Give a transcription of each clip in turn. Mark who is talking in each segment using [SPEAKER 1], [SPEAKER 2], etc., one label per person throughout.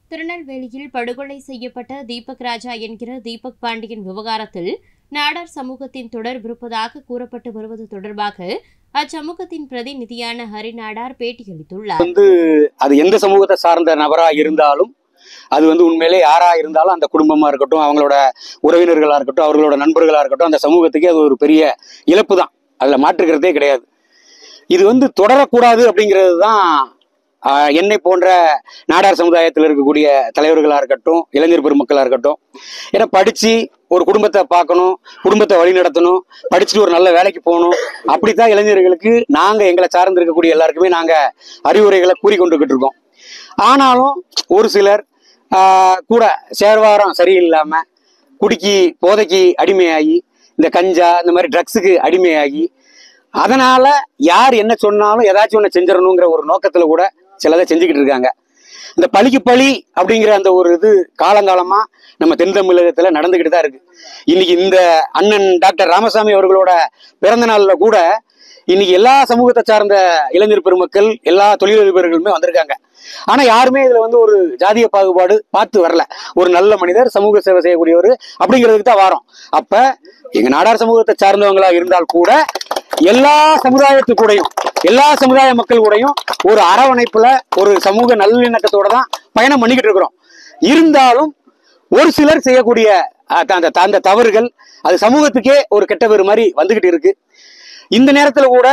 [SPEAKER 1] திருநெல்வேலியில் படுகொலை செய்யப்பட்ட தீபக் ராஜா என்கிற தீபக் பாண்டியன் விவகாரத்தில் நாடார் சமூகத்தின் தொடர்பிருப்பதாக கூறப்பட்டு வருவது தொடர்பாக அச்சமூகத்தின் பிரதிநிதியான ஹரி நாடார் பேட்டியளித்துள்ளார்
[SPEAKER 2] அது எந்த சமூகத்தை சார்ந்த நபரா இருந்தாலும் அது வந்து உண்மையிலே யாரா இருந்தாலும் அந்த குடும்பமா இருக்கட்டும் அவங்களோட உறவினர்களா இருக்கட்டும் அவர்களோட நண்பர்களா இருக்கட்டும் அந்த சமூகத்துக்கே அது ஒரு பெரிய இழப்பு தான் அதுல மாற்றுக்கிறதே கிடையாது இது வந்து தொடரக்கூடாது அப்படிங்கிறது தான் ஆஹ், என்னை போன்ற நாடார் சமுதாயத்தில் இருக்கக்கூடிய தலைவர்களா இருக்கட்டும் இளைஞர் பெருமக்களா இருக்கட்டும் ஏன்னா படிச்சு ஒரு குடும்பத்தை பார்க்கணும் குடும்பத்தை வழி நடத்தணும் படிச்சுட்டு ஒரு நல்ல வேலைக்கு போகணும் அப்படித்தான் இளைஞர்களுக்கு நாங்க எங்களை சார்ந்து இருக்கக்கூடிய எல்லாருக்குமே நாங்க அறிவுரைகளை கூறிக்கொண்டுகிட்டு இருக்கோம் ஆனாலும் ஒரு சிலர் ஆஹ், கூட சேர்வாரம் சரியில்லாம குடிக்கி போதைக்கு அடிமையாகி இந்த கஞ்சா இந்த மாதிரி ட்ரக்ஸுக்கு அடிமையாகி அதனால யார் என்ன சொன்னாலும் ஏதாச்சும் ஒன்று செஞ்சிடணுங்கிற ஒரு நோக்கத்துல கூட சிலதை செஞ்சுக்கிட்டு இருக்காங்க இந்த பழிக்கு பழி அப்படிங்கிற அந்த ஒரு இது காலங்காலமா நம்ம தென் தமிழகத்துல நடந்துகிட்டு தான் இருக்கு இன்னைக்கு இந்த அண்ணன் டாக்டர் ராமசாமி அவர்களோட பிறந்த நாள்ல கூட இன்னைக்கு எல்லா சமூகத்தை சார்ந்த இளைஞர் பெருமக்கள் எல்லா தொழிலதிபர்களுமே வந்திருக்காங்க ஆனா யாருமே இதுல வந்து ஒரு ஜாதிய பாகுபாடு பார்த்து வரல ஒரு நல்ல மனிதர் சமூக சேவை செய்யக்கூடியவர் அப்படிங்கிறதுக்கு தான் வாரோம் அப்ப எங்க நாடார் சமூகத்தை சார்ந்தவங்களா இருந்தால் கூட எல்லா சமுதாயத்து கூடயும் எல்லா சமுதாய மக்கள் கூடயும் ஒரு அரவணைப்புல ஒரு சமூக நல்லிணக்கத்தோட தான் பயணம் பண்ணிக்கிட்டு இருக்கிறோம் இருந்தாலும் ஒரு சிலர் செய்யக்கூடிய அஹ், த- அந்த அந்த தவறுகள் அது சமூகத்துக்கே ஒரு கெட்ட பேர் மாதிரி வந்துகிட்டு இருக்கு இந்த நேரத்துல கூட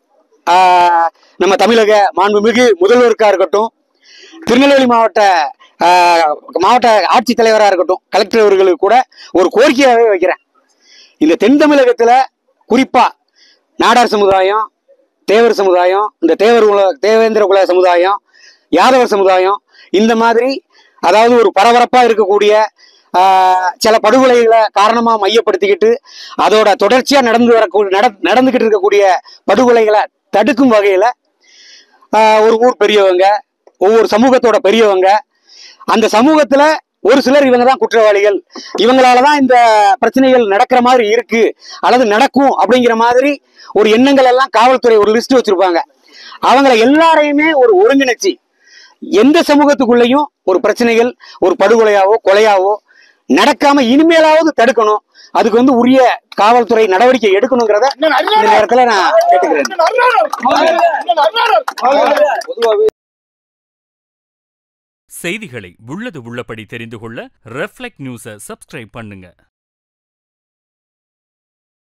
[SPEAKER 2] ஆஹ், நம்ம தமிழக மாண்புமிகு முதல்வருக்கா இருக்கட்டும் திருநெல்வேலி மாவட்ட ஆஹ், மாவட்ட ஆட்சித்தலைவராக இருக்கட்டும் கலெக்டர் அவர்களுக்கு கூட ஒரு கோரிக்கையாகவே வைக்கிறேன் இந்த தென் தமிழகத்துல குறிப்பா நாடார் சமுதாயம் தேவர் சமுதாயம் இந்த தேவர் குல தேவேந்திர குல சமுதாயம் யாதவர் சமுதாயம் இந்த மாதிரி அதாவது ஒரு பரபரப்பா இருக்கக்கூடிய ஆஹ், சில படுகொலைகளை காரணமா மையப்படுத்திக்கிட்டு அதோட தொடர்ச்சியா நடந்து வரக்கூடிய நட நடந்துகிட்டு இருக்கக்கூடிய படுகொலைகளை தடுக்கும் வகையில ஆஹ், ஒரு ஊர் பெரியவங்க ஒவ்வொரு சமூகத்தோட பெரியவங்க அந்த சமூகத்துல ஒரு சிலர் இவங்க தான் குற்றவாளிகள் இவங்களால தான் இந்த பிரச்சனைகள் நடக்கிற மாதிரி இருக்கு அல்லது நடக்கும் அப்படிங்கிற மாதிரி ஒரு எண்ணங்கள் எல்லாம் காவல்துறை ஒரு லிஸ்ட் வச்சிருப்பாங்க அவங்கள எல்லாரையுமே ஒரு ஒருங்கிணைச்சு எந்த சமூகத்துக்குள்ளேயும் ஒரு பிரச்சனைகள் ஒரு படுகொலையாவோ கொலையாவோ நடக்காம இனிமேலாவது தடுக்கணும் அதுக்கு வந்து உரிய காவல்துறை நடவடிக்கை எடுக்கணுங்கிறத இந்த நேரத்துல நான் கேட்டுக்கிறேன்
[SPEAKER 3] செய்திகளை உள்ளது உள்ளபடி தெரிந்து கொள்ள ரெஃப்ளெக்ட் நியூஸை சப்ஸ்கிரைப் பண்ணுங்க